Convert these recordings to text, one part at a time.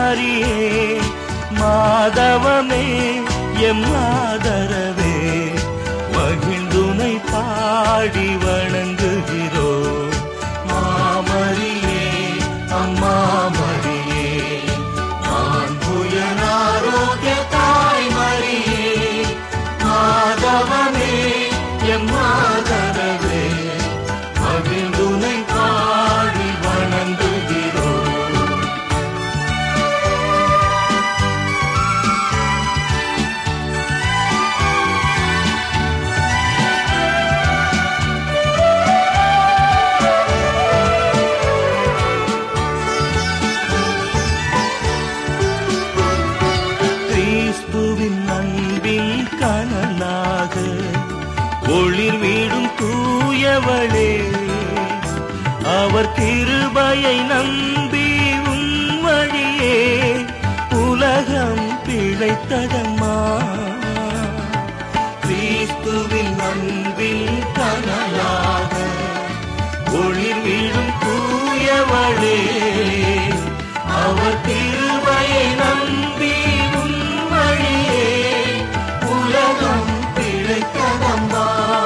மரியே மாதவமே எம் ஆதரவே மகிழ்ந்துனை பாடி வணங்குகிறோம் மாமரியே அம்மா மரியே மாண்புயர் ஆரோக்கிய தாய் மரியே மாதவமே எம் ஆதரவே மகிழ்ந்துனை பாடி வணங்குகிறோம் கிறிஸ்துவின் அன்பின் கனலாக ஒளிர் வீடும் தூயவளே அவர் கிருபையை நம்பி உன் வழியே உலகம் பிழைத்ததம்மா கிறிஸ்துவின் அன்பின் கனலாக ஒளிர் வீடும் தூயவளே அவர் திருமையை நம்பி உன் வழியே உலகம் பிழைக்கதம்மா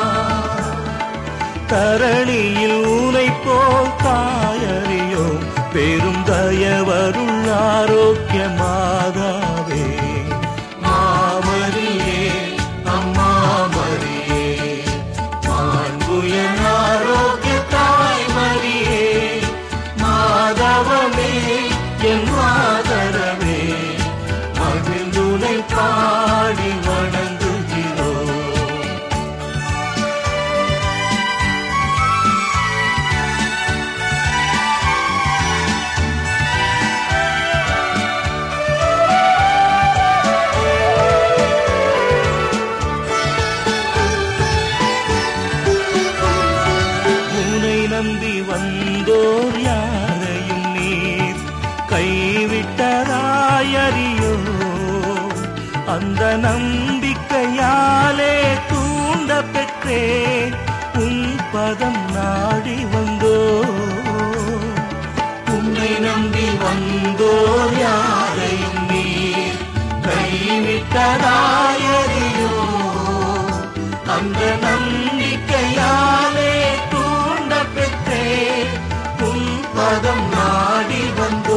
தரணியில் ஊனை போல் தாயறியோ பெரும் தயவருள் ஆரோக்கிய மாதாவே மாமரியே அம்மா மரியே மாண்புயன் ஆரோக்கிய தாய் மரியே மாதவமே என் மாதரவே மகிழ்ந்துனை பாடி வணங்குகிறோம் உனை நம்பி வந்தோர் யாரையும் நீர் கைவிட்டதாயறியோ அந்த நம்பிக்கையாலே தூண்ட பெற்றே உன் பதம் நாடி வந்தோ உன்னை நம்பி வந்தோர் யாரையும் நீர் கைவிட்டதாயறியோ அந்த நம்பிக்கையாலே தூண்ட பெற்றே உன் பதம் நாடி வந்தோ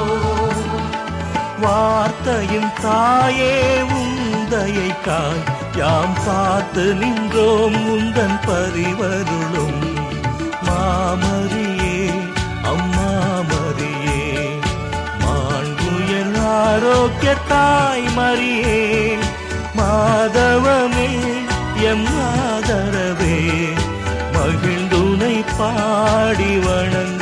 வார்த்தையின் தாயே உந்தையை காய் யாம் பார்த்து நின்றோம் உந்தன் பரிவருளும் மாமரியே அம்மா மரியே மாண்புயர் ஆரோக்கிய தாய் மரியே மாதவமே எம் ஆதரவே மகிழ்ந்துனை பாடி வணங்க